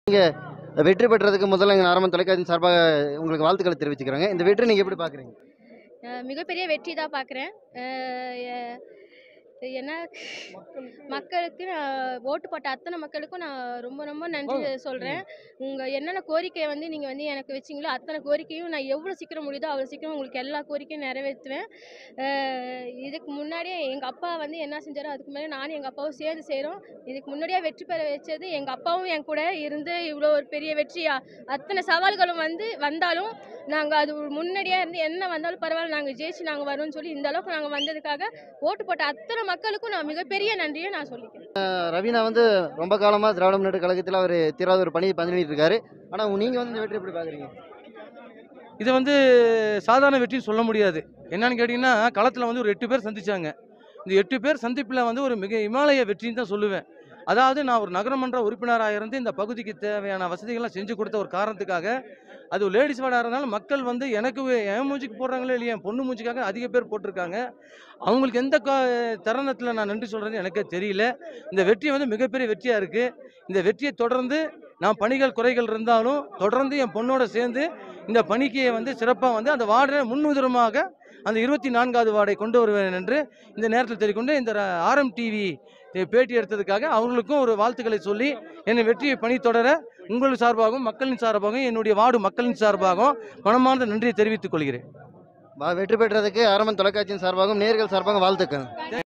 நீங்கள் வெற்றி பெற்றதுக்கு முதல்ல எங்கள் ஆரம்ப தொலைக்காட்சி சார்பாக உங்களுக்கு வாழ்த்துக்களை தெரிவிச்சுக்கிறாங்க இந்த வெற்றி நீங்கள் எப்படி பார்க்குறீங்க அஹ் மிகப்பெரிய வெற்றி தான் பார்க்குறேன் என்ன மக்களுக்கு நான் ஓட்டு போட்ட அத்தனை மக்களுக்கும் நான் ரொம்ப ரொம்ப நன்றி சொல்கிறேன் உங்கள் என்னென்ன கோரிக்கையை வந்து நீங்கள் வந்து எனக்கு வச்சிங்களோ அத்தனை கோரிக்கையும் நான் எவ்வளோ சீக்கிரம் முடியுதோ அவ்வளோ சீக்கிரம் உங்களுக்கு எல்லா கோரிக்கையும் நிறைவேற்றுவேன் அஹ் இதுக்கு முன்னாடியே எங்கள் அப்பா வந்து என்ன செஞ்சாரோ அதுக்கு முன்னாடி நானும் எங்கள் அப்பாவும் சேர்ந்து செய்கிறோம் இதுக்கு முன்னாடியே வெற்றி பெற வச்சது எங்கள் அப்பாவும் என் கூட இருந்து இவ்வளோ ஒரு பெரிய வெற்றியா அத்தனை சவால்களும் வந்து வந்தாலும் நாங்கள் அது ஒரு முன்னாடியே இருந்து என்ன வந்தாலும் பரவாயில்ல நாங்கள் ஜெயிச்சு நாங்கள் வரோம்னு சொல்லி இந்த அளவுக்கு நாங்கள் வந்ததுக்காக ஓட்டு போட்ட அத்தனை மக்களுக்கும் நான் மிகப்பெரிய நன்றியை நான் சொல்லிக்கிறேன் ரவீனா வந்து ரொம்ப காலமாக திராவிட முன்னேற்ற கழகத்தில் அவர் தீராத ஒரு பணியை பண்ணிட்டு இருக்காரு ஆனால் நீங்கள் வந்து இந்த வெற்றி எப்படி பார்க்குறீங்க இது வந்து சாதாரண வெற்றின்னு சொல்ல முடியாது என்னன்னு கேட்டிங்கன்னா களத்தில் வந்து ஒரு எட்டு பேர் சந்திச்சாங்க இந்த எட்டு பேர் சந்திப்பில் வந்து ஒரு மிக இமாலய வெற்றின்னு தான் சொல்லுவேன் அதாவது நான் ஒரு நகரமன்ற உறுப்பினராக இருந்து இந்த பகுதிக்கு தேவையான வசதிகள்லாம் செஞ்சு கொடுத்த ஒரு காரணத்துக்காக அது லேடிஸ் வார்டாக இருந்தாலும் மக்கள் வந்து எனக்கு என் மூஞ்சிக்கு போடுறாங்களோ இல்லையா என் பொண்ணு மூஞ்சிக்காக அதிக பேர் போட்டிருக்காங்க அவங்களுக்கு எந்த கா தருணத்தில் நான் நன்றி சொல்கிறேன்னு எனக்கே தெரியல இந்த வெற்றி வந்து மிகப்பெரிய வெற்றியாக இருக்குது இந்த வெற்றியை தொடர்ந்து நான் பணிகள் குறைகள் இருந்தாலும் தொடர்ந்து என் பொண்ணோட சேர்ந்து இந்த பணிக்கு வந்து சிறப்பாக வந்து அந்த வார்டில் முன்னுதாரணமாக அந்த இருபத்தி நான்காவது வார்டை கொண்டு வருவேன் என்று இந்த நேரத்தில் தெரிவிக்கொண்டு இந்த ஆர்எம் டிவி பேட்டி எடுத்ததுக்காக அவங்களுக்கும் ஒரு வாழ்த்துக்களை சொல்லி என்னை வெற்றியை பணி தொடர உங்கள் சார்பாகவும் மக்களின் சார்பாகவும் என்னுடைய வார்டு மக்களின் சார்பாகவும் மனமார்ந்த நன்றியை தெரிவித்துக் கொள்கிறேன் வா- வெற்றி பெற்றதுக்கு ஆரம்ப தொலைக்காட்சியின் சார்பாகவும் நேர்கள் சார்பாக வாழ்த்துக்கள்